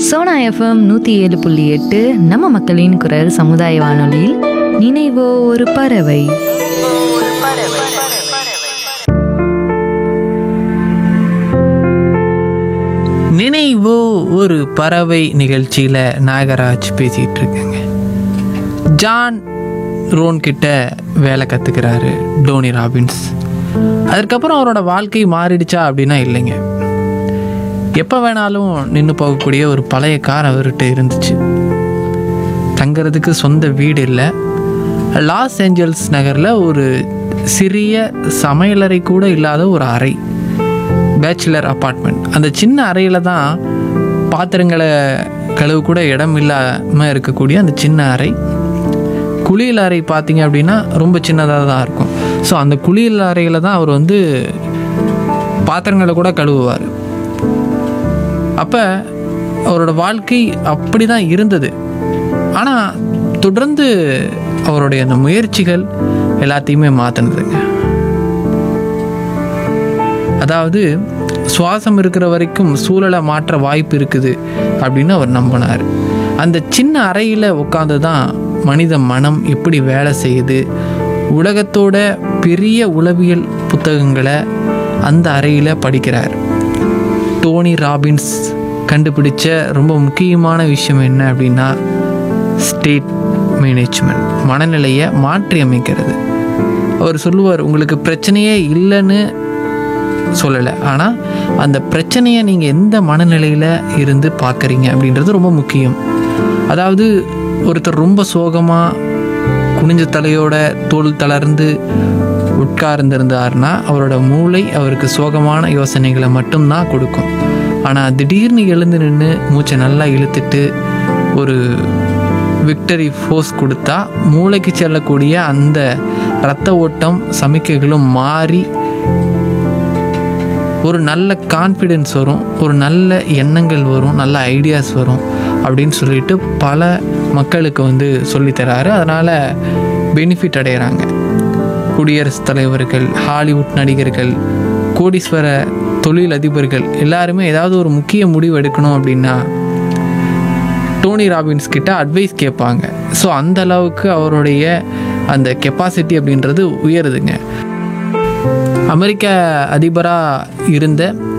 Sona FM நூற்றி ஏழு புள்ளி எட்டு நம்ம மக்களின் குரல் சமுதாய வானொலியில் நினைவோ ஒரு பறவை நினைவோ ஒரு பறவை நிகழ்ச்சியில் நாகராஜ் பேசிகிட்டு இருக்கேங்க ஜான் ரோன் கிட்ட வேலை கற்றுக்கிறாரு டோனி ராபின்ஸ் அதுக்கப்புறம் அவரோட வாழ்க்கை மாறிடுச்சா அப்படின்னா இல்லைங்க எப்போ வேணாலும் நின்று போகக்கூடிய ஒரு பழைய கார் அவர்கிட்ட இருந்துச்சு தங்கிறதுக்கு சொந்த வீடு இல்லை லாஸ் ஏஞ்சல்ஸ் நகரில் ஒரு சிறிய சமையலறை கூட இல்லாத ஒரு அறை பேச்சுலர் அப்பார்ட்மெண்ட் அந்த சின்ன அறையில் தான் பாத்திரங்களை கழுவு கூட இடம் இல்லாமல் இருக்கக்கூடிய அந்த சின்ன அறை குளியல் அறை பார்த்தீங்க அப்படின்னா ரொம்ப சின்னதாக தான் இருக்கும் ஸோ அந்த குளியல் அறையில் தான் அவர் வந்து பாத்திரங்களை கூட கழுவுவார் அப்போ அவரோட வாழ்க்கை அப்படி தான் இருந்தது ஆனால் தொடர்ந்து அவருடைய அந்த முயற்சிகள் எல்லாத்தையுமே மாற்றினதுங்க அதாவது சுவாசம் இருக்கிற வரைக்கும் சூழலை மாற்ற வாய்ப்பு இருக்குது அப்படின்னு அவர் நம்பினார் அந்த சின்ன அறையில் உட்காந்து தான் மனித மனம் எப்படி வேலை செய்யுது உலகத்தோட பெரிய உளவியல் புத்தகங்களை அந்த அறையில் படிக்கிறார் டோனி ராபின்ஸ் கண்டுபிடிச்ச ரொம்ப முக்கியமான விஷயம் என்ன அப்படின்னா ஸ்டேட் மேனேஜ்மெண்ட் மனநிலையை மாற்றி அமைக்கிறது அவர் சொல்லுவார் உங்களுக்கு பிரச்சனையே இல்லைன்னு சொல்லலை ஆனால் அந்த பிரச்சனையை நீங்கள் எந்த மனநிலையில் இருந்து பார்க்குறீங்க அப்படின்றது ரொம்ப முக்கியம் அதாவது ஒருத்தர் ரொம்ப சோகமாக குனிஞ்ச தலையோட தோல் தளர்ந்து உட்கார்ந்திருந்தார்னா அவரோட மூளை அவருக்கு சோகமான யோசனைகளை மட்டும்தான் கொடுக்கும் ஆனால் திடீர்னு எழுந்து நின்று மூச்சை நல்லா இழுத்துட்டு ஒரு விக்டரி ஃபோர்ஸ் கொடுத்தா மூளைக்கு செல்லக்கூடிய அந்த இரத்த ஓட்டம் சமிக்கைகளும் மாறி ஒரு நல்ல கான்ஃபிடென்ஸ் வரும் ஒரு நல்ல எண்ணங்கள் வரும் நல்ல ஐடியாஸ் வரும் அப்படின்னு சொல்லிட்டு பல மக்களுக்கு வந்து சொல்லித்தராரு அதனால் பெனிஃபிட் அடைகிறாங்க குடியரசுத் தலைவர்கள் ஹாலிவுட் நடிகர்கள் கோடீஸ்வர தொழில் அதிபர்கள் எல்லாருமே ஏதாவது ஒரு முக்கிய முடிவு எடுக்கணும் அப்படின்னா டோனி ராபின்ஸ் கிட்ட அட்வைஸ் கேட்பாங்க ஸோ அந்த அளவுக்கு அவருடைய அந்த கெப்பாசிட்டி அப்படின்றது உயருதுங்க அமெரிக்க அதிபராக இருந்த